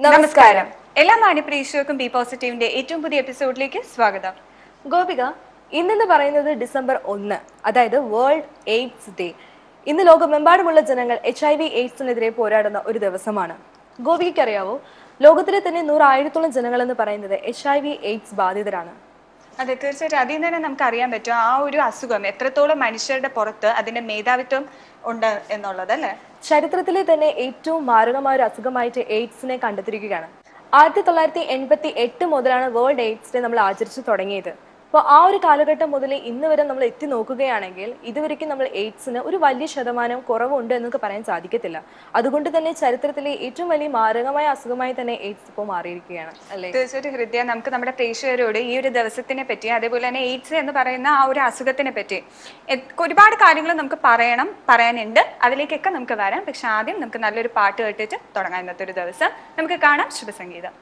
നമസ്കാരം എല്ലാ മാന്യപ്രേക്ഷകർക്കും ബി പോസിറ്റീവിന്റെ ഏറ്റവും പുതിയ എപ്പിസോഡിലേക്ക് സ്വാഗതം ഗോപിക ഇന്നെന്ന് പറയുന്നത് ഡിസംബർ ഒന്ന് അതായത് വേൾഡ് എയ്ഡ്സ് ഡേ ഇന്ന് ലോകമെമ്പാടുമുള്ള ജനങ്ങൾ എച്ച് ഐ വി എയ്ഡ്സിനെതിരെ പോരാടുന്ന ഒരു ദിവസമാണ് ഗോപികയ്ക്ക് അറിയാവോ ലോകത്തിലെ തന്നെ നൂറായിരത്തോളം ജനങ്ങൾ എന്ന് പറയുന്നത് എച്ച് ഐ വി എയ്ഡ്സ് ബാധിതരാണ് അതെ തീർച്ചയായിട്ടും അതിൽ നിന്ന് തന്നെ നമുക്ക് അറിയാൻ പറ്റും ആ ഒരു അസുഖം എത്രത്തോളം മനുഷ്യരുടെ പുറത്ത് അതിന്റെ മേധാവിത്വം ഉണ്ട് എന്നുള്ളത് അല്ലേ ചരിത്രത്തിലെ തന്നെ ഏറ്റവും മാരകമായ ഒരു അസുഖമായിട്ട് എയ്ഡ്സിനെ കണ്ടെത്തിയിരിക്കുകയാണ് ആയിരത്തി തൊള്ളായിരത്തി എൺപത്തി എട്ട് മുതലാണ് വേൾഡ് എയ്ഡ്സ് ഡേ നമ്മൾ ആചരിച്ചു തുടങ്ങിയത് അപ്പോൾ ആ ഒരു കാലഘട്ടം മുതൽ ഇന്ന് വരെ നമ്മൾ എത്തി നോക്കുകയാണെങ്കിൽ ഇതുവരെയ്ക്കും നമ്മൾ എയ്ഡ്സിന് ഒരു വലിയ ശതമാനം കുറവുണ്ട് എന്നൊക്കെ പറയാൻ സാധിക്കത്തില്ല അതുകൊണ്ട് തന്നെ ചരിത്രത്തിലെ ഏറ്റവും വലിയ മാരകമായ അസുഖമായി തന്നെ എയ്ഡ്സ് ഇപ്പോൾ മാറിയിരിക്കുകയാണ് അല്ലേ തീർച്ചയായിട്ടും ഹൃദയ നമുക്ക് നമ്മുടെ പ്രേക്ഷകരോട് ഈ ഒരു ദിവസത്തിനെ പറ്റി അതേപോലെ തന്നെ എയ്ഡ്സ് എന്ന് പറയുന്ന ആ ഒരു അസുഖത്തിനെ പറ്റി എ- ഒരുപാട് കാര്യങ്ങൾ നമുക്ക് പറയണം പറയാനുണ്ട് അതിലേക്കൊക്കെ നമുക്ക് വരാം പക്ഷെ ആദ്യം നമുക്ക് നല്ലൊരു പാട്ട് കേട്ടിട്ട് തുടങ്ങാം ഇന്നത്തെ ഒരു ദിവസം നമുക്ക് കാണാം ശുഭസംഗീതം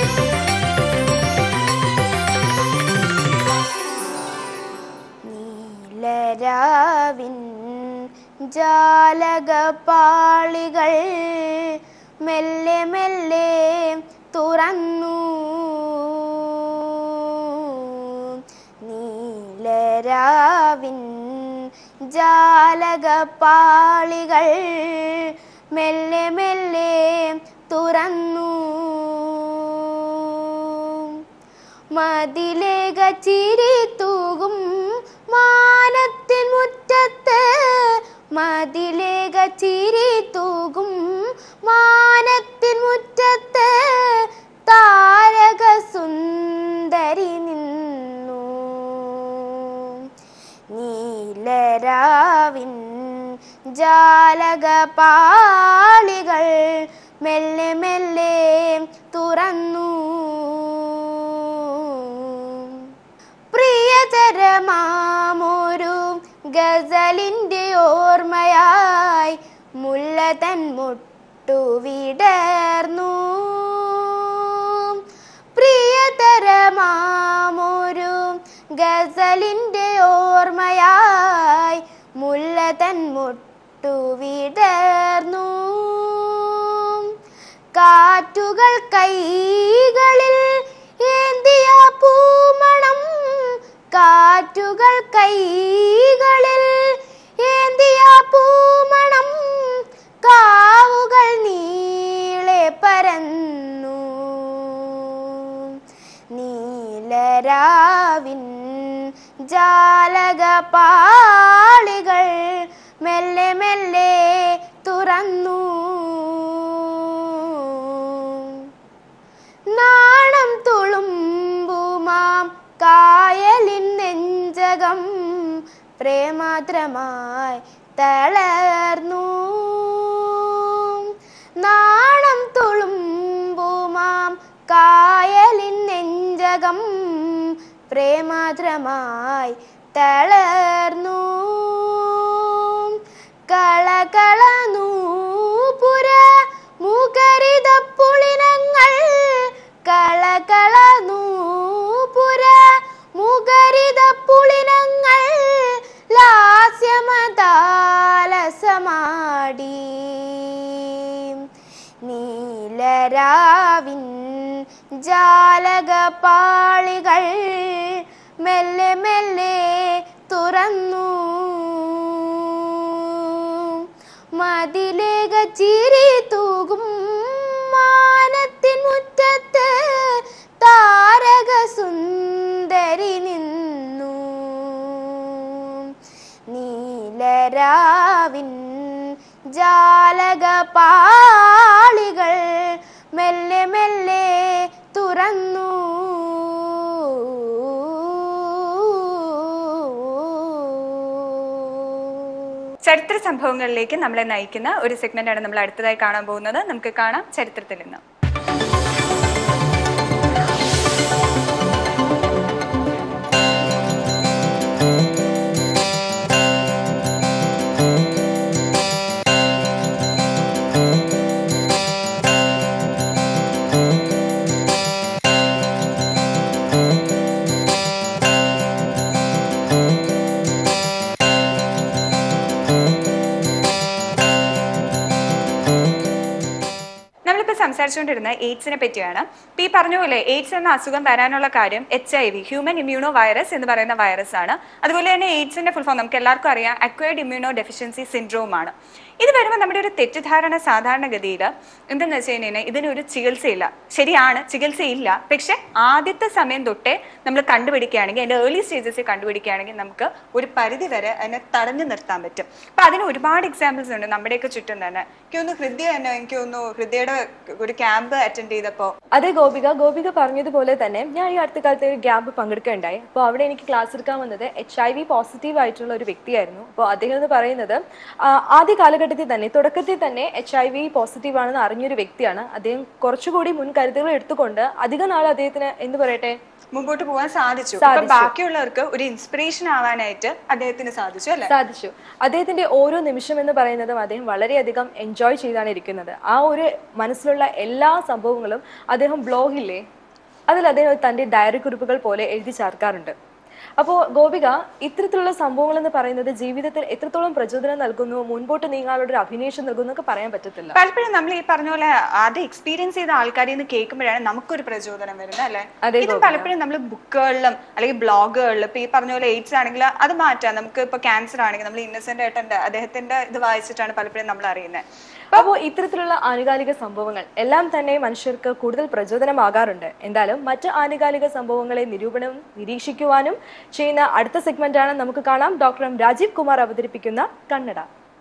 നീലരാവിൻ ജാലകപാളികൾ മെല്ലെ മെല്ലെ തുറന്നു നീലരാവിൻ ജാലകപാളികൾ മെല്ലെ മെല്ലെ തുറന്നു മതിലേക ചിരി തൂകും മാനത്തിൻ മുറ്റത്ത് മതിലേക ചിരി തൂകും മാനത്തിൻ മുറ്റത്ത് താരക സുന്ദരി നിന്നു നീലരാവിൻ ജാലകപാളികൾ മെല്ലെ മെല്ലെ തുറന്നു പ്രിയതരമാമൊരു ഗസലിൻ്റെ ഓർമ്മയായി മുല്ലതൻ മുട്ടു വിടർന്നു പ്രിയതരമാമൊരു ഗസലിൻ്റെ ഓർമ്മയായി മുല്ലതൻ മുട്ടു വിടർന്നു കാറ്റുകൾ കൈകളിൽ ഏന്തിയ പൂമണം കാറ്റുകൾ കൈകളിൽ ഏന്തിയ പൂമണം കാവുകൾ നീളെ പരന്നു നീലരാവിൻ ജാലകപാളികൾ മെല്ലെ മെല്ലെ തുറന്നു നാണം തുളുമ്പുമാം കായലിൻ നെഞ്ചകം പ്രേമാദ്രമായി തളർന്നു നാണം തുളുമ്പുമാം കായലിൻ നെഞ്ചകം പ്രേമാദ്രമായി തളർന്നു കളകള നൂപുര മുഖരിത പുളിനങ്ങൾ കളകള നൂപുര മുഖരിത പുളിനങ്ങൾ ലാസ്യമതാലസമാടി നീലരാവിൻ ജാലകപാളികൾ മെല്ലെ മെല്ലെ തുറന്നു മതിലേക ചിരി തൂകും മാനത്തിൻ മുറ്റത്ത് താരക സുന്ദരി നിന്നു നീലരാവിൻ ജാലകപാളികൾ മെല്ലെ മെല്ലെ തുറന്നു ചരിത്ര സംഭവങ്ങളിലേക്ക് നമ്മളെ നയിക്കുന്ന ഒരു സെഗ്മെന്റാണ് നമ്മൾ അടുത്തതായി കാണാൻ പോകുന്നത് നമുക്ക് കാണാം ചരിത്രത്തിൽ നിന്ന് നമ്മളിപ്പോൾ സംസാരിച്ചുകൊണ്ടിരുന്ന എയ്ഡ്സിനെ പറ്റിയാണ് ഇപ്പൊ ഈ പറഞ്ഞ പോലെ എയ്ഡ്സ് എന്ന അസുഖം വരാനുള്ള കാര്യം H I V human immuno virus എന്ന് പറയുന്ന വൈറസ് ആണ് അതുപോലെ തന്നെ എയ്ഡ്സിന്റെ ഫുൾ ഫോം നമുക്ക് എല്ലാവർക്കും അറിയാം അക്വയർഡ് ഇമ്മ്യൂണോ ഡെഫിഷ്യൻസി സിൻഡ്രോം ആണ് ഇത് വരുമ്പോൾ നമ്മുടെ ഒരു തെറ്റിദ്ധാരണ സാധാരണഗതിയിൽ എന്തെന്ന് വെച്ച് കഴിഞ്ഞാൽ ഇതിനൊരു ചികിത്സയില്ല ശരിയാണ് ചികിത്സയില്ല പക്ഷെ ആദ്യത്തെ സമയം തൊട്ടേ നമ്മൾ കണ്ടുപിടിക്കുകയാണെങ്കിൽ അതിന്റെ ഏർലി സ്റ്റേജസിൽ കണ്ടുപിടിക്കുകയാണെങ്കിൽ നമുക്ക് ഒരു പരിധി വരെ അതിനെ തടഞ്ഞു നിർത്താൻ പറ്റും അപ്പൊ അതിന് ഒരുപാട് എക്സാമ്പിൾസ് ഉണ്ട് നമ്മുടെയൊക്കെ ചുറ്റും തന്നെ എനിക്ക് തോന്നുന്നു ഹൃദയ തന്നെ എനിക്ക് തോന്നുന്നു ഹൃദയയുടെ ഒരു ക്യാമ്പ് അറ്റൻഡ് ചെയ്തപ്പോൾ അതെ ഗോപിക ഗോപിക പറഞ്ഞതുപോലെ തന്നെ ഞാൻ ഈ അടുത്ത കാലത്ത് ഒരു ക്യാമ്പ് പങ്കെടുക്കുകയുണ്ടായി അപ്പോൾ അവിടെ എനിക്ക് ക്ലാസ് എടുക്കാൻ വന്നത് എച്ച് ഐ വി പോസിറ്റീവ് ആയിട്ടുള്ള ഒരു വ്യക്തിയായിരുന്നു അപ്പോൾ അദ്ദേഹം എന്ന് പറയുന്നത് ആ, ആദ്യ കാലഘട്ടത്തിൽ തന്നെ തുടക്കത്തിൽ തന്നെ എച്ച് ഐ വി പോസിറ്റീവ് ആണെന്ന് അറിഞ്ഞൊരു വ്യക്തിയാണ് അദ്ദേഹം കുറച്ചുകൂടി മുൻകരുതലുകൾ എടുത്തുകൊണ്ട് അധിക നാൾ അദ്ദേഹത്തിന് എന്ത് പറയട്ടെ മുമ്പോട്ട് പോകാൻ സാധിച്ചു ഇപ്പൊ ബാക്കിയുള്ളവർക്ക് ഒരു ഇൻസ്പിറേഷൻ ആവാനായിട്ട് അദ്ദേഹത്തിന് സാധിച്ചു അല്ലെ സാധിച്ചു അദ്ദേഹത്തിന്റെ ഓരോ നിമിഷം എന്ന് പറയുന്നതും അദ്ദേഹം വളരെയധികം എൻജോയ് ചെയ്താണ് ഇരിക്കുന്നത് ആ ഒരു മനസ്സിലുള്ള എല്ലാ സംഭവങ്ങളും അദ്ദേഹം ബ്ലോഗില്ലേ അതിൽ അദ്ദേഹം തന്റെ ഡയറി കുറിപ്പുകൾ പോലെ എഴുതി ചേർക്കാറുണ്ട് അപ്പോൾ ഗോപിക ഇത്തരത്തിലുള്ള സംഭവങ്ങൾ എന്ന് പറയുന്നത് ജീവിതത്തിൽ എത്രത്തോളം പ്രചോദനം നൽകുന്നു മുൻപോട്ട് നീങ്ങാനുള്ള ഒരു അഭിനേഷം നൽകുന്നു എന്നൊക്കെ പറയാൻ പറ്റത്തില്ല പലപ്പോഴും നമ്മൾ ഈ പറഞ്ഞ പോലെ അത് എക്സ്പീരിയൻസ് ചെയ്ത ആൾക്കാരിൽ നിന്ന് കേൾക്കുമ്പോഴാണ് നമുക്കൊരു പ്രചോദനം വരുന്നത് അല്ലെ അതെ, ഇത് പലപ്പോഴും നമ്മൾ ബുക്കുകളിലും അല്ലെങ്കിൽ ബ്ലോഗുകളിലും ഇപ്പൊ ഈ പറഞ്ഞ പോലെ എയ്ഡ്സ് ആണെങ്കിൽ അത് മാറ്റാം നമുക്ക് ഇപ്പൊ ക്യാൻസർ ആണെങ്കിൽ നമ്മൾ ഇന്നസെന്റ് ആയിട്ടുണ്ട് അദ്ദേഹത്തിന്റെ ഇത് വായിച്ചിട്ടാണ് പലപ്പോഴും നമ്മൾ അറിയുന്നത് അപ്പോൾ ഇത്തരത്തിലുള്ള ആനുകാലിക സംഭവങ്ങൾ എല്ലാം തന്നെ മനുഷ്യർക്ക് കൂടുതൽ പ്രചോദനമാകാറുണ്ട് എന്തായാലും മറ്റ് ആനുകാലിക സംഭവങ്ങളെ നിരൂപണം നിരീക്ഷിക്കുവാനും ചെയ്യുന്ന അടുത്ത സെഗ്മെന്റാണ് നമുക്ക് കാണാം ഡോക്ടർ എം രാജീവ് കുമാർ അവതരിപ്പിക്കുന്ന കന്നഡ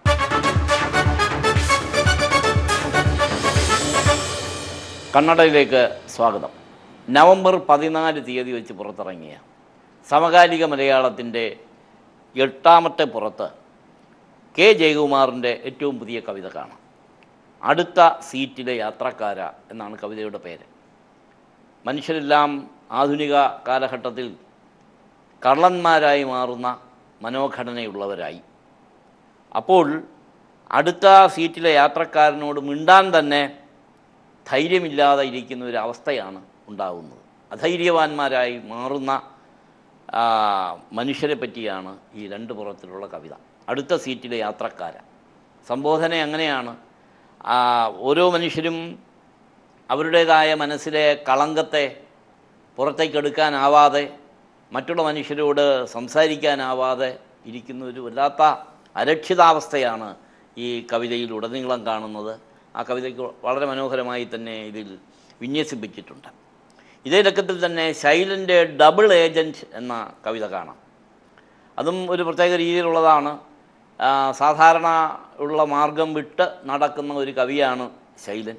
കന്നഡയിലേക്ക് സ്വാഗതം നവംബർ പതിനാല് തീയതി വെച്ച് പുറത്തിറങ്ങിയ സമകാലിക മലയാളത്തിൻ്റെ എട്ടാമത്തെ പുറത്ത് കെ ജയകുമാറിൻ്റെ ഏറ്റവും പുതിയ കവിത കാണാം അടുത്ത സീറ്റിലെ യാത്രക്കാര എന്നാണ് കവിതയുടെ പേര് മനുഷ്യരെല്ലാം ആധുനിക കാലഘട്ടത്തിൽ കള്ളന്മാരായി മാറുന്ന മനോഘടനയുള്ളവരായി അപ്പോൾ അടുത്ത സീറ്റിലെ യാത്രക്കാരനോട് മിണ്ടാൻ തന്നെ ധൈര്യമില്ലാതെ ഇരിക്കുന്ന ഒരു അവസ്ഥയാണ് ഉണ്ടാകുന്നത് അധൈര്യവാന്മാരായി മാറുന്ന ആ, മനുഷ്യരെ പറ്റിയാണ് ഈ രണ്ട് പുറത്തിലുള്ള കവിത അടുത്ത സീറ്റിലെ യാത്രക്കാരൻ സംബോധന അങ്ങനെയാണ് ആ, ഓരോ മനുഷ്യരും അവരുടേതായ മനസ്സിലെ കളങ്കത്തെ പുറത്തേക്കെടുക്കാനാവാതെ മറ്റുള്ള മനുഷ്യരോട് സംസാരിക്കാനാവാതെ ഇരിക്കുന്ന ഒരു വല്ലാത്ത അരക്ഷിതാവസ്ഥയാണ് ഈ കവിതയിൽ ഉടനീളം കാണുന്നത് ആ കവിതയ്ക്ക് വളരെ മനോഹരമായി തന്നെ ഇതിൽ വിന്യസിപ്പിച്ചിട്ടുണ്ട് ഇതേ ലക്കത്തിൽ തന്നെ ശൈലൻ്റെ ഡബിൾ ഏജൻറ്റ് എന്ന കവിത കാണാം അതും ഒരു പ്രത്യേക രീതിയിലുള്ളതാണ് ആ, സാധാരണ ഉള്ള മാർഗം വിട്ട് നടക്കുന്ന ഒരു കവിയാണ് ശൈലൻ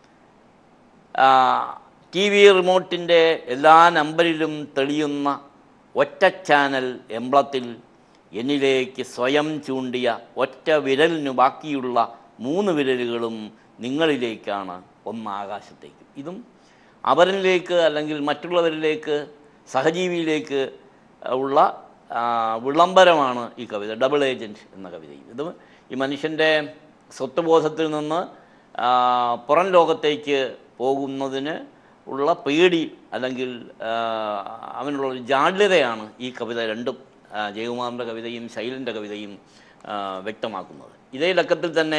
ടി വി റിമോട്ടിൻ്റെ എല്ലാ നമ്പരിലും തെളിയുന്ന ഒറ്റ ചാനൽ എംബ്ലത്തിൽ എന്നിലേക്ക് സ്വയം ചൂണ്ടിയ ഒറ്റ വിരലിനു ബാക്കിയുള്ള മൂന്ന് വിരലുകളും നിങ്ങളിലേക്കാണ് ഒന്ന് ആകാശത്തേക്ക് ഇതും അവരിലേക്ക് അല്ലെങ്കിൽ മറ്റുള്ളവരിലേക്ക് സഹജീവിയിലേക്ക് ഉള്ള ആ, വിളംബരമാണ് ഈ കവിത ഡബിൾ ഏജൻറ്റ് എന്ന കവിതയും ഇത് ഈ മനുഷ്യൻ്റെ സ്വത്വബോധത്തിൽ നിന്ന് ആ, പുറം ലോകത്തേക്ക് പോകുന്നതിന് ഉള്ള പേടി അല്ലെങ്കിൽ ആ, അവനുള്ള ഒരു ജാള്യതയാണ് ഈ കവിത രണ്ടും ആ, ജയകുമാറിൻ്റെ കവിതയും ശൈലൻ്റെ കവിതയും ആ, വ്യക്തമാക്കുന്നത് ഇതേ ലക്കത്തിൽ തന്നെ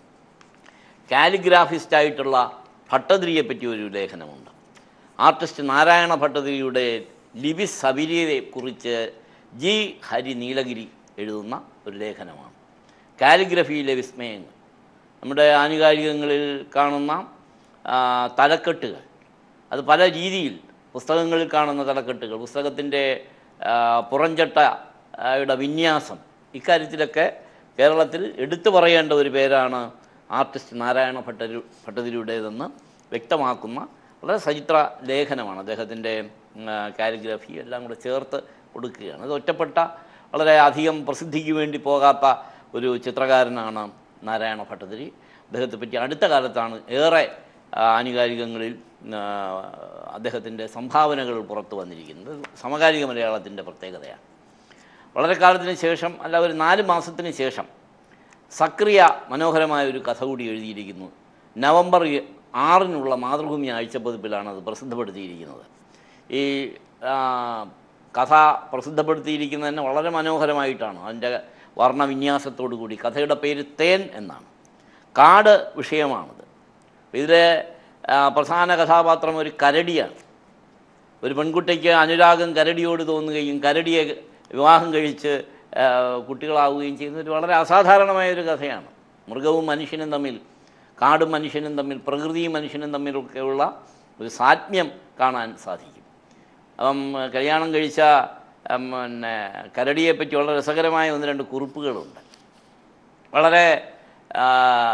കാലിഗ്രാഫിസ്റ്റായിട്ടുള്ള ഭട്ടതിരിയെ പറ്റി ഒരു ലേഖനമുണ്ട് ആർട്ടിസ്റ്റ് നാരായണ ഭട്ടതിരിയുടെ ലിപി സബിരിയെ കുറിച്ച് ജി ഹരി നീലഗിരി എഴുതുന്ന ഒരു ലേഖനമാണ് കാലിഗ്രഫിയിലെ വിസ്മയങ്ങൾ നമ്മുടെ ആനുകാലികങ്ങളിൽ കാണുന്ന ആ, തലക്കെട്ടുകൾ അത് പല രീതിയിൽ പുസ്തകങ്ങളിൽ കാണുന്ന തലക്കെട്ടുകൾ പുസ്തകത്തിൻ്റെ പുറംചട്ടയുടെ വിന്യാസം ഇക്കാര്യത്തിലൊക്കെ കേരളത്തിൽ എടുത്തു പറയേണ്ട ഒരു പേരാണ് ആർട്ടിസ്റ്റ് നാരായണ ഭട്ടരു ഭട്ടതിരിയുടേതെന്ന് വ്യക്തമാക്കുന്ന വളരെ സചിത്ര ലേഖനമാണ് അദ്ദേഹത്തിൻ്റെ കാലിഗ്രഫി എല്ലാം കൂടെ ചേർത്ത് കൊടുക്കുകയാണ് അത് ഒറ്റപ്പെട്ട വളരെ അധികം പ്രസിദ്ധിക്ക് വേണ്ടി പോകാത്ത ഒരു ചിത്രകാരനാണ് നാരായണ ഭട്ടതിരി അദ്ദേഹത്തെ പറ്റി അടുത്ത കാലത്താണ് ഏറെ ആ, ആനുകാലികങ്ങളിൽ അദ്ദേഹത്തിൻ്റെ സംഭാവനകൾ പുറത്തു വന്നിരിക്കുന്നത് സമകാലിക മലയാളത്തിൻ്റെ പ്രത്യേകതയാണ് വളരെ കാലത്തിന് ശേഷം അല്ല ഒരു നാല് മാസത്തിന് ശേഷം സക്രിയ മനോഹരമായ ഒരു കഥ കൂടി എഴുതിയിരിക്കുന്നു നവംബർ എ- ആറിനുള്ള മാതൃഭൂമി ആഴ്ചപ്പതിപ്പിലാണ് അത് പ്രസിദ്ധപ്പെടുത്തിയിരിക്കുന്നത് ഈ ആ, കഥ പ്രസിദ്ധപ്പെടുത്തിയിരിക്കുന്നത് തന്നെ വളരെ മനോഹരമായിട്ടാണ് അതിൻ്റെ വർണ്ണവിന്യാസത്തോടു കൂടി കഥയുടെ പേര് തേൻ എന്നാണ് കാട് വിഷയമാണിത് ഇതിലെ ആ, പ്രധാന കഥാപാത്രം ഒരു കരടിയാണ് ഒരു പെൺകുട്ടിക്ക് അനുരാഗം കരടിയോട് തോന്നുകയും കരടിയെ വിവാഹം കഴിച്ച് ആ, കുട്ടികളാവുകയും ചെയ്യുന്ന ഒരു വളരെ അസാധാരണമായ ഒരു കഥയാണ് മൃഗവും മനുഷ്യനും തമ്മിൽ കാടും മനുഷ്യനും തമ്മിൽ പ്രകൃതിയും മനുഷ്യനും തമ്മിലൊക്കെയുള്ള ഒരു സാത്മ്യം കാണാൻ സാധിക്കും അപ്പം കല്യാണം കഴിച്ച ഉം, പിന്നെ കരടിയെപ്പറ്റി വളരെ രസകരമായ ഒന്ന് രണ്ട് കുറിപ്പുകളുണ്ട് വളരെ ആ,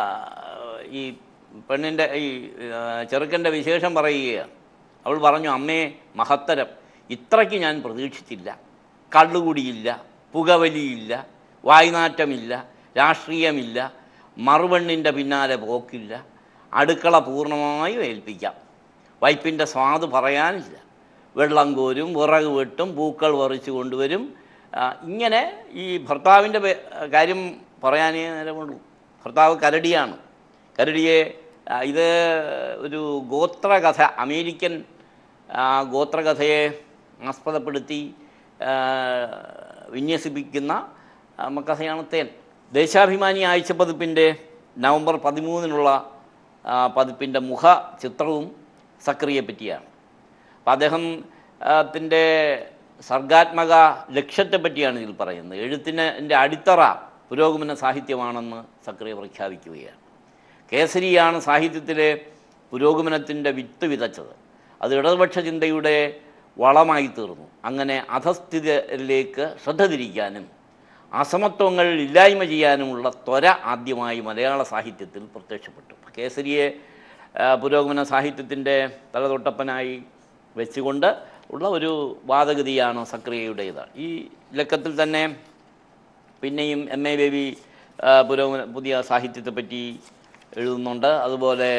ഈ പെണ്ണിൻ്റെ ഈ ആ, ചെറുക്കൻ്റെ വിശേഷം പറയുകയാണ് അവൾ പറഞ്ഞു അമ്മേ മഹത്തരം ഇത്രയ്ക്ക് ഞാൻ പ്രതീക്ഷിച്ചില്ല കള്ളുകുടിയില്ല പുകവലിയില്ല വായ്നാറ്റമില്ല രാഷ്ട്രീയമില്ല മറുപെണ്ണിൻ്റെ പിന്നാലെ പോക്കില്ല അടുക്കള പൂർണ്ണമായും ഏൽപ്പിക്കാം വൈപ്പിൻ്റെ സ്വാദ് പറയാനില്ല വെള്ളം കോരും വിറക് വെട്ടും പൂക്കൾ പറിച്ചു കൊണ്ടുവരും ആ, ഇങ്ങനെ ഈ ഭർത്താവിൻ്റെ പേ- കാര്യം പറയാനേ നേരമുള്ളൂ ഭർത്താവ് കരടിയാണ് കരടിയെ ആ, ഇത് ഒരു ഗോത്രകഥ അമേരിക്കൻ ആ, ഗോത്രകഥയെ ആസ്പദപ്പെടുത്തി ആ, വിന്യസിപ്പിക്കുന്ന ആ, കഥയാണ് തേൻ ദേശാഭിമാനി ആഴ്ചപ്പതിപ്പിൻ്റെ നവംബർ പതിമൂന്നിനുള്ള ആ, പതിപ്പിൻ്റെ മുഖ ചിത്രവും സക്രിയെ പറ്റിയാണ് അപ്പം അദ്ദേഹം ത്തിൻ്റെ സർഗാത്മക ലക്ഷ്യത്തെ പറ്റിയാണ് ഇതിൽ പറയുന്നത് എഴുത്തിൻ്റെ അടിത്തറ പുരോഗമന സാഹിത്യമാണെന്ന് സക്രിയ പ്രഖ്യാപിക്കുകയാണ് കേസരിയാണ് സാഹിത്യത്തിലെ പുരോഗമനത്തിൻ്റെ വിത്ത് വിതച്ചത് അത് ഇടതുപക്ഷ ചിന്തയുടെ വളമായി തീർന്നു അങ്ങനെ അധസ്ഥിതിയിലേക്ക് ശ്രദ്ധ തിരിക്കാനും അസമത്വങ്ങൾ ഇല്ലായ്മ ചെയ്യാനുമുള്ള ത്വര ആദ്യമായി മലയാള സാഹിത്യത്തിൽ പ്രത്യക്ഷപ്പെട്ടു കേസരിയെ ആ, പുരോഗമന സാഹിത്യത്തിൻ്റെ തലതൊട്ടപ്പനായി വെച്ചുകൊണ്ട് ഉള്ള ഒരു വാദഗതിയാണ് സക്രിയയുടേത് ഈ ലക്കത്തിൽ തന്നെ പിന്നെയും എം എ ബേബി ആ, പുരോഗമന പുതിയ സാഹിത്യത്തെപ്പറ്റി എഴുതുന്നുണ്ട് അതുപോലെ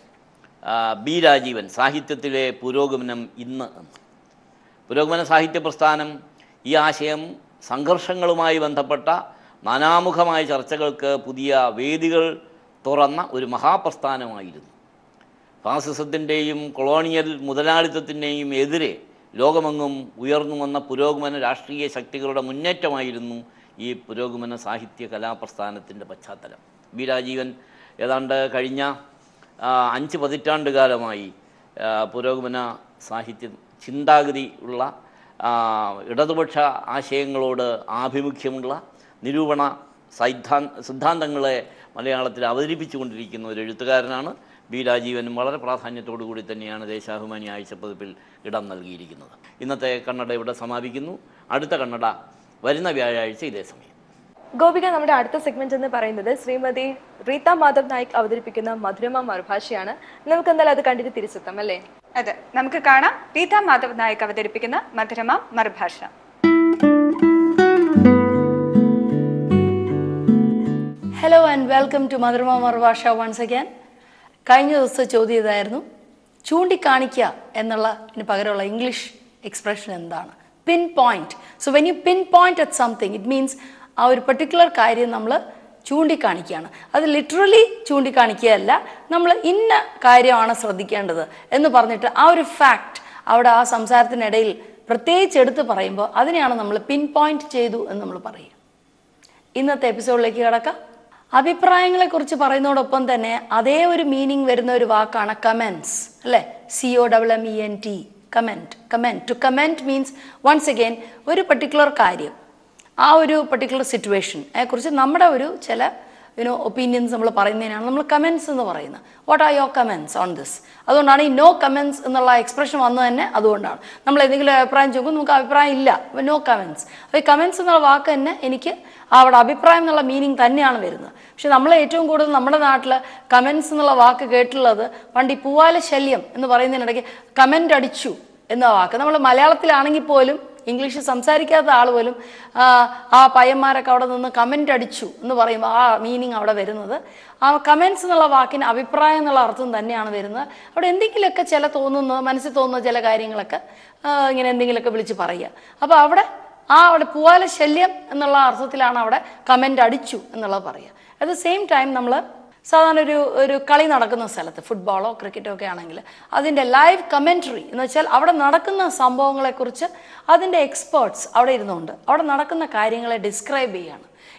ആ, ബി രാജീവൻ സാഹിത്യത്തിലെ പുരോഗമനം ഇന്ന് എന്ന് പുരോഗമന സാഹിത്യ പ്രസ്ഥാനം ഈ ആശയം സംഘർഷങ്ങളുമായി ബന്ധപ്പെട്ട നാനാമുഖമായ ചർച്ചകൾക്ക് പുതിയ വേദികൾ തുറന്ന ഒരു മഹാപ്രസ്ഥാനമായിരുന്നു ഫാസിസത്തിൻ്റെയും കൊളോണിയൽ മുതലാളിത്തത്തിൻ്റെയും എതിരെ ലോകമെങ്ങും ഉയർന്നു വന്ന പുരോഗമന രാഷ്ട്രീയ ശക്തികളുടെ മുന്നേറ്റമായിരുന്നു ഈ പുരോഗമന സാഹിത്യ കലാപ്രസ്ഥാനത്തിൻ്റെ പശ്ചാത്തലം ബി രാജീവൻ ഏതാണ്ട് കഴിഞ്ഞ ആ, അഞ്ച് പതിറ്റാണ്ട് കാലമായി ആ, പുരോഗമന സാഹിത്യ ചിന്താഗതി ഉള്ള ആ, ഇടതുപക്ഷ ആശയങ്ങളോട് ആഭിമുഖ്യമുള്ള നിരൂപണ സൈദ്ധാ സിദ്ധാന്തങ്ങളെ മലയാളത്തിൽ അവതരിപ്പിച്ചുകൊണ്ടിരിക്കുന്ന ഒരു എഴുത്തുകാരനാണ് ബി രാജീവനും വളരെ പ്രാധാന്യത്തോടു കൂടി തന്നെയാണ് ദേശാഭിമാനി ആഴ്ചപ്പതിപ്പിൽ ഇടം നൽകിയിരിക്കുന്നത് ഇന്നത്തെ കണ്ണട ഇവിടെ സമാപിക്കുന്നു അടുത്ത കണ്ണട വരുന്ന വ്യാഴാഴ്ച ഇതേ സമയം ഗോപിക നമ്മുടെ അടുത്ത സെഗ്മെന്റ് എന്ന് പറയുന്നത് ശ്രീമതി റീത മാധവ് നായിക് അവതരിപ്പിക്കുന്ന മധുരമ മറുഭാഷയാണ് നമുക്ക് എന്തായാലും അത് കണ്ടിട്ട് തിരിച്ചെത്താം അല്ലേ അതെ നമുക്ക് കാണാം റീത മാധവ് നായക് അവതരിപ്പിക്കുന്ന Madhurama Marubhasha hello and welcome to Madhurama Marubhasha once again കഴിഞ്ഞ ദിവസം ചോദ്യം ഇതായിരുന്നു ചൂണ്ടിക്കാണിക്കുക എന്നുള്ള ഇതിന് പകരമുള്ള ഇംഗ്ലീഷ് എക്സ്പ്രഷൻ എന്താണ് pin point so when you pin point at something it means ആ ഒരു പെർട്ടിക്കുലർ കാര്യം നമ്മൾ ചൂണ്ടിക്കാണിക്കുകയാണ് അത് ലിറ്ററലി ചൂണ്ടിക്കാണിക്കുകയല്ല നമ്മൾ ഇന്ന കാര്യമാണ് ശ്രദ്ധിക്കേണ്ടത് എന്ന് പറഞ്ഞിട്ട് ആ ഒരു ഫാക്ട് അവിടെ ആ സംസാരത്തിനിടയിൽ പ്രത്യേകിച്ച് എടുത്ത് പറയുമ്പോൾ അതിനെയാണ് നമ്മൾ പിൻ പോയിന്റ് ചെയ്തു എന്ന് നമ്മൾ പറയുക ഇന്നത്തെ എപ്പിസോഡിലേക്ക് കിടക്കാം അഭിപ്രായങ്ങളെ കുറിച്ച് പറയുന്നതോടൊപ്പം തന്നെ അതേ ഒരു മീനിങ് വരുന്ന ഒരു വാക്കാണ് കമൻസ് അല്ലെ C O double M E N T comment comment to comment means once again ഒരു പർട്ടിക്കുലർ കാര്യം ആ ഒരു പർട്ടിക്കുലർ സിറ്റുവേഷനെ കുറിച്ച് നമ്മുടെ ഒരു ചില യുനോ ഒപ്പീനിയൻസ് നമ്മൾ പറയുന്നതിനാണ് നമ്മൾ കമൻസ് എന്ന് പറയുന്നത് what are your comments on this അതുകൊണ്ടാണ് ഈ നോ കമൻസ് എന്നുള്ള എക്സ്പ്രഷൻ വന്നത് തന്നെ അതുകൊണ്ടാണ് നമ്മൾ എന്തെങ്കിലും അഭിപ്രായം ചോദിക്കും നമുക്ക് അഭിപ്രായം ഇല്ല നോ കമൻസ് അപ്പോൾ ഈ കമൻസ് എന്നുള്ള വാക്ക് തന്നെ എനിക്ക് അവിടെ അഭിപ്രായം എന്നുള്ള മീനിങ് തന്നെയാണ് വരുന്നത് പക്ഷെ നമ്മൾ ഏറ്റവും കൂടുതൽ നമ്മുടെ നാട്ടിൽ കമൻസ് എന്നുള്ള വാക്ക് കേട്ടുള്ളത് പണ്ട് ഈ പൂവാല ശല്യം എന്ന് പറയുന്നതിനിടയ്ക്ക് കമൻ്റ് അടിച്ചു എന്ന വാക്ക് നമ്മൾ മലയാളത്തിലാണെങ്കിൽ പോലും ഇംഗ്ലീഷ് സംസാരിക്കാത്ത ആൾ പോലും ആ, ആ പയ്യന്മാരൊക്കെ അവിടെ നിന്ന് കമൻ്റ് അടിച്ചു എന്ന് പറയുമ്പോൾ ആ മീനിങ് അവിടെ വരുന്നത് ആ കമൻസ് എന്നുള്ള വാക്കിന് അഭിപ്രായം എന്നുള്ള അർത്ഥം തന്നെയാണ് വരുന്നത് അവിടെ എന്തെങ്കിലുമൊക്കെ ചില തോന്നുന്ന മനസ്സിൽ തോന്നുന്ന ചില കാര്യങ്ങളൊക്കെ ആ, ഇങ്ങനെ എന്തെങ്കിലുമൊക്കെ വിളിച്ച് പറയുക അപ്പോൾ അവിടെ ആ അവിടെ പൂവാല ശല്യം എന്നുള്ള അർത്ഥത്തിലാണ് അവിടെ കമൻ്റ് അടിച്ചു എന്നുള്ളത് പറയുക അറ്റ് ദ സെയിം ടൈം നമ്മൾ സാധാരണ ഒരു ഒരു കളി നടക്കുന്ന സ്ഥലത്ത് ഫുട്ബോളോ ക്രിക്കറ്റോ ഒക്കെ ആണെങ്കിൽ അതിൻ്റെ ലൈവ് കമൻട്രി എന്ന് വെച്ചാൽ അവിടെ നടക്കുന്ന സംഭവങ്ങളെക്കുറിച്ച് അതിൻ്റെ എക്സ്പേർട്സ് അവിടെ ഇരുന്നുകൊണ്ട് അവിടെ നടക്കുന്ന കാര്യങ്ങളെ ഡിസ്ക്രൈബ് ചെയ്യാണ്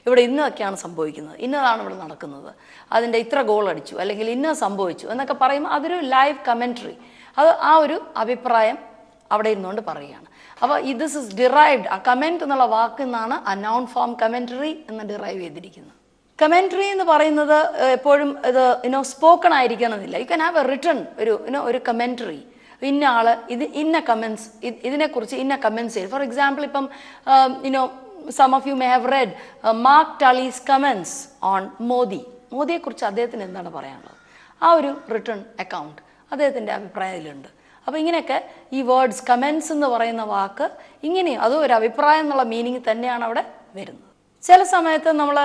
ഇവിടെ ഇന്നതൊക്കെയാണ് സംഭവിക്കുന്നത് ഇന്നതാണ് ഇവിടെ നടക്കുന്നത് അതിൻ്റെ ഇത്ര ഗോൾ അടിച്ചു അല്ലെങ്കിൽ ഇന്ന സംഭവിച്ചു എന്നൊക്കെ പറയുമ്പോൾ അതൊരു ലൈവ് കമൻട്രി അത് ആ ഒരു അഭിപ്രായം അവിടെ ഇരുന്നുകൊണ്ട് പറയുകയാണ് അപ്പോൾ ഇത് ഇസ് ഡിറൈവ്ഡ് ആ കമൻറ്റ് എന്നുള്ള വാക്കിൽ നിന്നാണ് ആ നൗൺ ഫോം കമൻറ്ററി എന്ന് ഡിറൈവ് ചെയ്തിരിക്കുന്നത് കമൻട്രി എന്ന് പറയുന്നത് ഏഹ്, എപ്പോഴും ഇത് ഇനോ സ്പോക്കൺ ആയിരിക്കണമെന്നില്ല you can have a written ഒരു ഇനോ ഒരു കമൻട്രി ഇന്ന ആള് ഇത് ഇന്ന കമൻസ് ഇതിനെക്കുറിച്ച് ഇന്ന കമൻസ് ചെയ്യും ഫോർ എക്സാമ്പിൾ ഇപ്പം you know some of you may have read Mark Tully's comments on Modi മോദിയെക്കുറിച്ച് അദ്ദേഹത്തിന് എന്താണ് പറയാനുള്ളത് ആ ഒരു റിട്ടേൺ അക്കൗണ്ട് അദ്ദേഹത്തിൻ്റെ അഭിപ്രായത്തിലുണ്ട് അപ്പോൾ ഇങ്ങനെയൊക്കെ ഈ വേർഡ്സ് കമൻസ് എന്ന് പറയുന്ന വാക്ക് ഇങ്ങനെയും അതും ഒരു അഭിപ്രായം എന്നുള്ള മീനിങ് തന്നെയാണ് അവിടെ വരുന്നത് ചില സമയത്ത് നമ്മൾ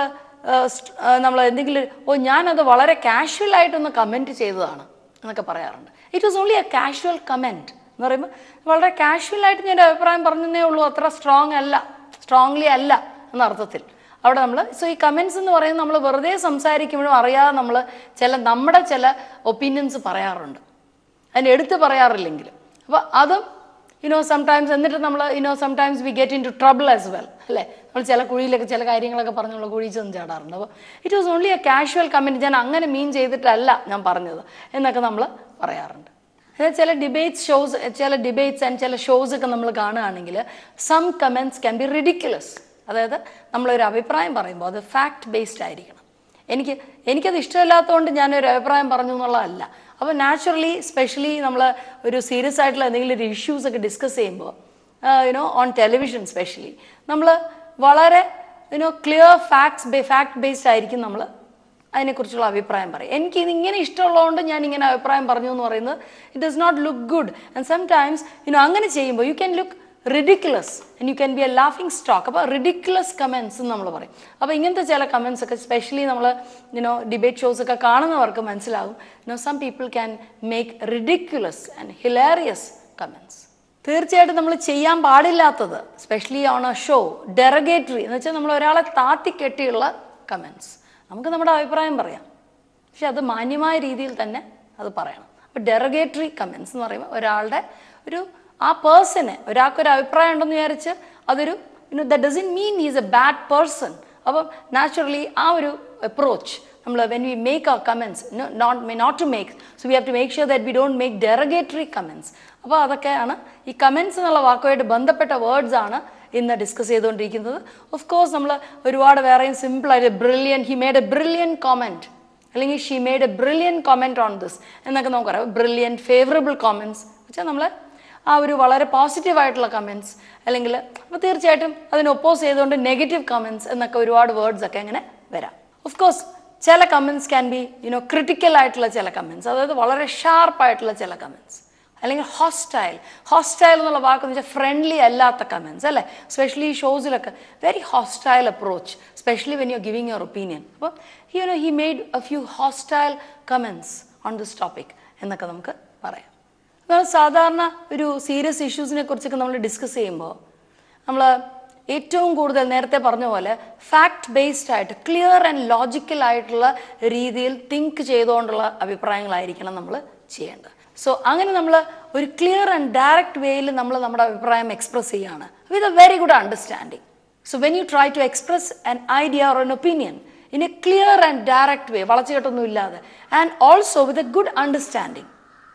നമ്മൾ എന്തെങ്കിലും ഓ ഞാനത് വളരെ കാഷ്വൽ ആയിട്ടൊന്ന് കമൻറ്റ് ചെയ്തതാണ് എന്നൊക്കെ പറയാറുണ്ട് it was only a casual comment എന്ന് പറയുമ്പോൾ വളരെ കാഷ്വൽ ആയിട്ട് ഞാൻ ഒരു അഭിപ്രായം പറഞ്ഞതേ ഉള്ളൂ അത്ര സ്ട്രോങ് അല്ല സ്ട്രോങ്ലി അല്ല എന്ന അർത്ഥത്തിൽ അവിടെ നമ്മൾ സോ ഈ കമൻസ് എന്ന് പറയുന്നത് നമ്മൾ വെറുതെ സംസാരിക്കുമ്പോഴും അറിയാതെ നമ്മൾ ചില നമ്മുടെ ചില ഒപ്പീനിയൻസ് പറയാറുണ്ട് അതിന് എടുത്ത് പറയാറില്ലെങ്കിലും അപ്പോൾ അതും യുനോ സംടൈംസ് എന്നിട്ട് നമ്മൾ you know sometimes we get in to trouble as well അല്ലേ നമ്മൾ ചില കുഴിയിലൊക്കെ ചില കാര്യങ്ങളൊക്കെ പറഞ്ഞ് നമ്മൾ കുഴി ചെന്ന് ചാടാറുണ്ട് അപ്പോൾ it was only a casual comment ഞാൻ അങ്ങനെ മീൻ ചെയ്തിട്ടല്ല ഞാൻ പറഞ്ഞത് എന്നൊക്കെ നമ്മൾ പറയാറുണ്ട് അതായത് ചില ഡിബേറ്റ്സ് ഷോസ് ചില ഡിബേറ്റ്സ് ആൻഡ് ചില ഷോസ് ഒക്കെ നമ്മൾ കാണുകയാണെങ്കിൽ some comments can be ridiculous അതായത് നമ്മളൊരു അഭിപ്രായം പറയുമ്പോൾ അത് ഫാക്ട് ബേസ്ഡ് ആയിരിക്കണം എനിക്ക് എനിക്കത് ഇഷ്ടമില്ലാത്തതുകൊണ്ട് ഞാനൊരു അഭിപ്രായം പറഞ്ഞു എന്നുള്ളതല്ല അപ്പോൾ നാച്ചുറലി സ്പെഷ്യലി നമ്മൾ ഒരു സീരിയസ് ആയിട്ടുള്ള എന്തെങ്കിലും ഒരു ഇഷ്യൂസ് ഒക്കെ ഡിസ്കസ് ചെയ്യുമ്പോൾ യുനോ ഓൺ ടെലിവിഷൻ സ്പെഷ്യലി നമ്മൾ വളരെ you know clear facts fact based ആയിരിക്കും നമ്മൾ അതിനെക്കുറിച്ചുള്ള അഭിപ്രായം പറയും എനിക്ക് ഇത് ഇങ്ങനെ ഇഷ്ടമുള്ളതുകൊണ്ട് ഞാൻ ഇങ്ങനെ അഭിപ്രായം പറഞ്ഞു എന്ന് പറയുന്നത് it does not look good and sometimes you know അങ്ങനെ ചെയ്യുമ്പോൾ you can look ridiculous and you can be a laughing stock അപ്പോൾ റിഡിക്കുലസ് കമൻസ് എന്ന് നമ്മൾ പറയും അപ്പോൾ ഇങ്ങനത്തെ ചില കമൻസ് ഒക്കെ സ്പെഷ്യലി നമ്മൾ യുനോ ഡിബേറ്റ് ഷോസ് ഒക്കെ കാണുന്നവർക്ക് മനസ്സിലാകും you know some people can make ridiculous and hilarious comments തീർച്ചയായിട്ടും നമ്മൾ ചെയ്യാൻ പാടില്ലാത്തത് specially on a show derogatory എന്ന് വെച്ചാൽ നമ്മൾ ഒരാളെ താത്തിക്കെട്ടിയുള്ള കമൻസ് നമുക്ക് നമ്മുടെ അഭിപ്രായം പറയാം പക്ഷെ അത് മാന്യമായ രീതിയിൽ തന്നെ അത് പറയണം അപ്പോൾ ഡെറഗേറ്ററി കമൻസ് എന്ന് പറയുമ്പോൾ ഒരാളുടെ ഒരു ആ പേഴ്സണ് ഒരാൾക്കൊരു അഭിപ്രായം ഉണ്ടെന്ന് വിചാരിച്ച് അതൊരു you know the doesn't mean is a bad person അപ്പം നാച്ചുറലി ആ ഒരു അപ്രോച്ച് നമ്മൾ when we make our comments not may not to make so we have to make sure that we don't make derogatory comments അപ്പോൾ അതൊക്കെയാണ് ഈ comments എന്നുള്ള വാക്കുമായിട്ട് ബന്ധപ്പെട്ട words ആണ് ഇന്ന് ഡിസ്കസ് ചെയ്തുകൊണ്ടിരിക്കുന്നത് ഓഫ് കോഴ്സ് നമ്മൾ ഒരുപാട് വേറെയും സിമ്പിളായിട്ട് brilliant he made a brilliant comment അല്ലെങ്കിൽ she made a brilliant comment on this എന്നൊക്കെ നമുക്കറിയാം ബ്രില്യൻ ഫേവറബിൾ കോമെൻറ്റ്സ് വെച്ചാൽ നമ്മൾ ആ ഒരു വളരെ പോസിറ്റീവ് ആയിട്ടുള്ള കമൻറ്റ്സ് അല്ലെങ്കിൽ അപ്പോൾ തീർച്ചയായിട്ടും അതിന് ഒപ്പോസ് ചെയ്തുകൊണ്ട് നെഗറ്റീവ് കമൻറ്റ്സ് എന്നൊക്കെ ഒരുപാട് വേർഡ്സ് ഒക്കെ അങ്ങനെ വരാം ഓഫ് കോഴ്സ് ചില comments can be you know critical ആയിട്ടുള്ള ചില കമൻറ്റ്സ് അതായത് വളരെ ഷാർപ്പായിട്ടുള്ള ചില കമൻറ്റ്സ് അല്ലെങ്കിൽ ഹോസ്റ്റൈൽ ഹോസ്റ്റൈൽ എന്നുള്ള വാക്കെന്ന് വെച്ചാൽ ഫ്രണ്ട്ലി അല്ലാത്ത കമൻസ് അല്ലേ സ്പെഷ്യലി ഈ ഷോസിലൊക്കെ very hostile approach specially when you giving your opinion അപ്പോൾ you know he made a few hostile comments on this topic എന്നൊക്കെ നമുക്ക് പറയാം നമ്മൾ സാധാരണ ഒരു സീരിയസ് ഇഷ്യൂസിനെ കുറിച്ചൊക്കെ നമ്മൾ ഡിസ്കസ് ചെയ്യുമ്പോൾ നമ്മൾ ഏറ്റവും കൂടുതൽ നേരത്തെ പറഞ്ഞ പോലെ ഫാക്ട് ബേസ്ഡ് ആയിട്ട് ക്ലിയർ ആൻഡ് ലോജിക്കൽ ആയിട്ടുള്ള രീതിയിൽ തിങ്ക് ചെയ്തുകൊണ്ടുള്ള അഭിപ്രായങ്ങളായിരിക്കണം നമ്മൾ ചെയ്യേണ്ടത് സോ അങ്ങനെ നമ്മൾ ഒരു ക്ലിയർ ആൻഡ് ഡയറക്റ്റ് വേയിൽ നമ്മൾ നമ്മുടെ അഭിപ്രായം എക്സ്പ്രസ് ചെയ്യുകയാണ് with a very good understanding so when you try to express an idea or an opinion in a clear and direct way വളച്ചുകെട്ടൊന്നും ഇല്ലാതെ and also with a good understanding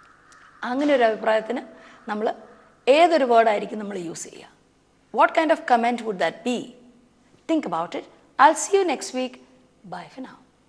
അങ്ങനെ ഒരു അഭിപ്രായത്തിന് നമ്മൾ ഏതൊരു വേർഡായിരിക്കും നമ്മൾ യൂസ് ചെയ്യുക what kind of comment would that be think about it I see you next week bye ഫിനാ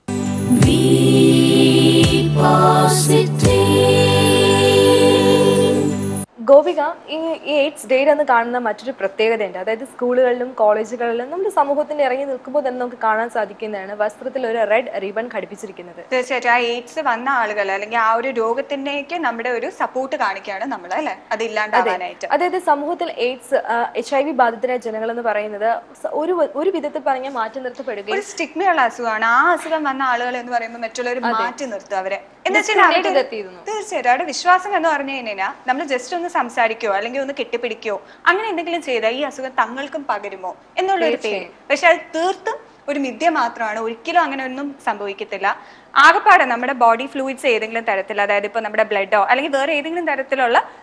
ഗോപിക ഈ ഈ എയ്ഡ്സ് ഡേയിൽ എന്ന് കാണുന്ന മറ്റൊരു പ്രത്യേകതയുണ്ട് അതായത് സ്കൂളുകളിലും കോളേജുകളിലും നമ്മുടെ സമൂഹത്തിൽ ഇറങ്ങി നിൽക്കുമ്പോൾ തന്നെ നമുക്ക് കാണാൻ സാധിക്കുന്നതാണ് വസ്ത്രത്തിൽ ഒരു റെഡ് റിബൺ ഘടിപ്പിച്ചിരിക്കുന്നത് തീർച്ചയായിട്ടും ആ എയ്ഡ്സ് വന്ന ആളുകൾ അല്ലെങ്കിൽ ആ ഒരു രോഗത്തിനേക്ക് നമ്മുടെ ഒരു സപ്പോർട്ട് കാണിക്കുകയാണ് നമ്മൾ അല്ലെ അത് ഇല്ലാണ്ടാവാനായിട്ട് അതായത് സമൂഹത്തിൽ എയ്ഡ്സ് എച്ച് ഐ വി ബാധിതരായ ജനങ്ങൾ എന്ന് പറയുന്നത് സ- ഒരു വ- ഒരു വിധത്തിൽ പറഞ്ഞാൽ മാറ്റി നിർത്തപ്പെടുകയും ഒരു സ്റ്റിഗ്മയുള്ള അസുഖമാണ് ആ അസുഖം വന്ന ആളുകൾ എന്ന് പറയുമ്പോൾ മറ്റുള്ളവർ മാറ്റി നിർത്തും അവരെ എന്ന് വെച്ചാൽ Discriminate അവരുടെ- ചെയ്തെത്തിയിരുന്നു. തീർച്ചയായിട്ടും അവരുടെ വിശ്വാസം എന്ന് പറഞ്ഞു കഴിഞ്ഞാൽ നമ്മൾ ജസ്റ്റ് ഒന്ന് സംസാരിക്കോ അല്ലെങ്കിൽ ഒന്ന് കെട്ടിപ്പിടിക്കോ അങ്ങനെ എന്തെങ്കിലും ചെയ്താൽ ഈ അസുഖം തങ്ങൾക്കും പകരുമോ എന്നുള്ള ഒരു പേര് പക്ഷെ അത് തീർത്തും ഒരു മിഥ്യ മാത്രമാണ് ഒരിക്കലും അങ്ങനെ ഒന്നും സംഭവിക്കത്തില്ല ആകെപ്പാടെ നമ്മുടെ ബോഡി ഫ്ലൂയിഡ്സ് ഏതെങ്കിലും തരത്തിൽ അതായത് ഇപ്പൊ നമ്മുടെ ബ്ലഡോ അല്ലെങ്കിൽ വേറെ ഏതെങ്കിലും തരത്തിലുള്ള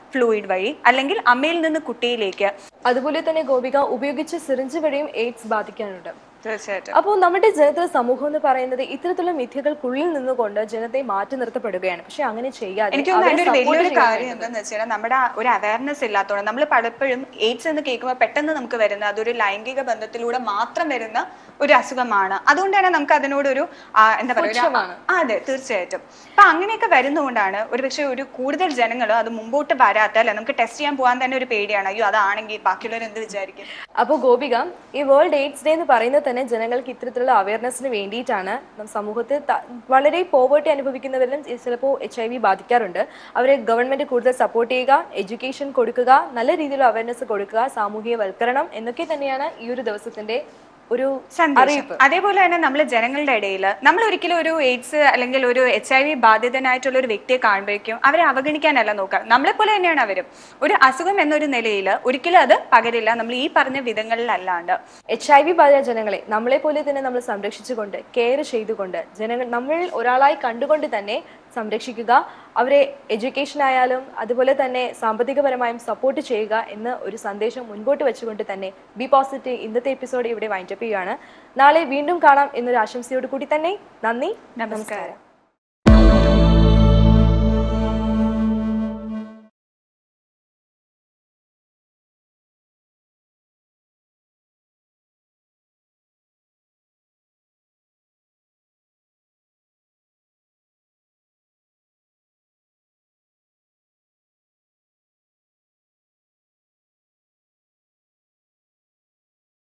ഫ്ലൂയിഡ് വഴി അല്ലെങ്കിൽ അമ്മയിൽ നിന്ന് കുട്ടിയിലേക്ക് അതുപോലെ തന്നെ ഗോപിക ഉപയോഗിച്ച സിറിഞ്ച് വഴിയും എയ്ഡ്സ് ബാധിക്കാനുണ്ട് തീർച്ചയായിട്ടും അപ്പോൾ നമ്മുടെ ജനത്തിലെ സമൂഹം എന്ന് പറയുന്നത് ഇത്തരത്തിലുള്ള മിഥ്യകൾക്കുള്ളിൽ നിന്നുകൊണ്ട് ജനത്തെ മാറ്റി നിർത്തപ്പെടുകയാണ് പക്ഷെ അങ്ങനെ ചെയ്യാതെ എനിക്ക് തോന്നുന്നു അവരെ അതിന്റെ ഒരു support വലിയൊരു ചെയ്യാൻ കാര്യം എന്താണെന്ന് വെച്ചാൽ നമ്മുടെ ആ ഒരു അവയർനെസ് ഇല്ലാത്തതുകൊണ്ട് നമ്മൾ പലപ്പോഴും എയ്ഡ്സ് എന്ന് കേൾക്കുമ്പോൾ പെട്ടെന്ന് നമുക്ക് വരുന്ന അതൊരു ലൈംഗിക ബന്ധത്തിലൂടെ മാത്രം വരുന്ന ഒരു അസുഖമാണ് അതുകൊണ്ട് തന്നെ നമുക്ക് അതിനോടൊരു ആ, എന്താ പറയുക പുച്ഛമാണ്. അതെ തീർച്ചയായിട്ടും അപ്പൊ അങ്ങനെയൊക്കെ വരുന്നതുകൊണ്ടാണ് ഒരുപക്ഷെ ഒരു കൂടുതൽ ജനങ്ങൾ അത് മുമ്പോട്ട് വരാത്ത അല്ലെ നമുക്ക് ടെസ്റ്റ് ചെയ്യാൻ പോകാൻ തന്നെ ഒരു പേടിയാണ് അയ്യോ അതാണെങ്കിൽ ബാക്കിയുള്ളവർ എന്ത് വിചാരിക്കും അപ്പോൾ ഗോപിക ഈ വേൾഡ് എയ്ഡ്സ് ഡേ എന്ന് പറയുന്നത് തന്നെ ജനങ്ങൾക്ക് ഇത്തരത്തിലുള്ള അവയർനെസ്സിന് വേണ്ടിയിട്ടാണ് നം- സമൂഹത്തിൽ ത- വളരെ പോവേർട്ടി അനുഭവിക്കുന്നവരിലും ഇത് ചിലപ്പോൾ എച്ച് ഐ വി ബാധിക്കാറുണ്ട് അവരെ ഗവൺമെന്റ് കൂടുതൽ സപ്പോർട്ട് ചെയ്യുക എഡ്യൂക്കേഷൻ കൊടുക്കുക നല്ല രീതിയിലുള്ള അവയർനെസ് കൊടുക്കുക സാമൂഹികവൽക്കരണം എന്നൊക്കെ തന്നെയാണ് ഈ ഒരു ദിവസത്തിന്റെ ഒരു സന്ദേശം അറിയിപ്പ് അതേപോലെ തന്നെ നമ്മൾ ജനങ്ങളുടെ ഇടയിൽ നമ്മൾ ഒരിക്കലും ഒരു എയ്ഡ്സ് അല്ലെങ്കിൽ ഒരു എച്ച് ഐ വി ബാധിതനായിട്ടുള്ള ഒരു വ്യക്തിയെ കാണുമ്പോഴേക്കും അവരെ അവഗണിക്കാനല്ല നോക്കുക നമ്മളെപ്പോലെ തന്നെയാണ് അവരും ഒരു അസുഖം എന്നൊരു നിലയിൽ ഒരിക്കലും അത് പകരില്ല നമ്മൾ ഈ പറഞ്ഞ വിധങ്ങളിലല്ലാണ്ട് എച്ച് ഐ വി ബാധിത ജനങ്ങളെ നമ്മളെ പോലെ തന്നെ നമ്മൾ സംരക്ഷിച്ചുകൊണ്ട് കെയർ ചെയ്തുകൊണ്ട് ജനങ്ങൾ നമ്മൾ ഒരാളായി കണ്ടുകൊണ്ട് തന്നെ സംരക്ഷിക്കുക അവരെ എഡ്യൂക്കേഷൻ ആയാലും അതുപോലെ തന്നെ സാമ്പത്തികപരമായും സപ്പോർട്ട് ചെയ്യുക എന്ന ഒരു സന്ദേശം മുൻപോട്ട് വെച്ചുകൊണ്ട് തന്നെ ബി പോസിറ്റീവ് ഇന്നത്തെ എപ്പിസോഡ് ഇവിടെ വൈൻഡപ്പ് ചെയ്യുകയാണ് നാളെ വീണ്ടും കാണാം എന്നൊരു ആശംസയോട് കൂടി തന്നെ നന്ദി നമസ്കാരം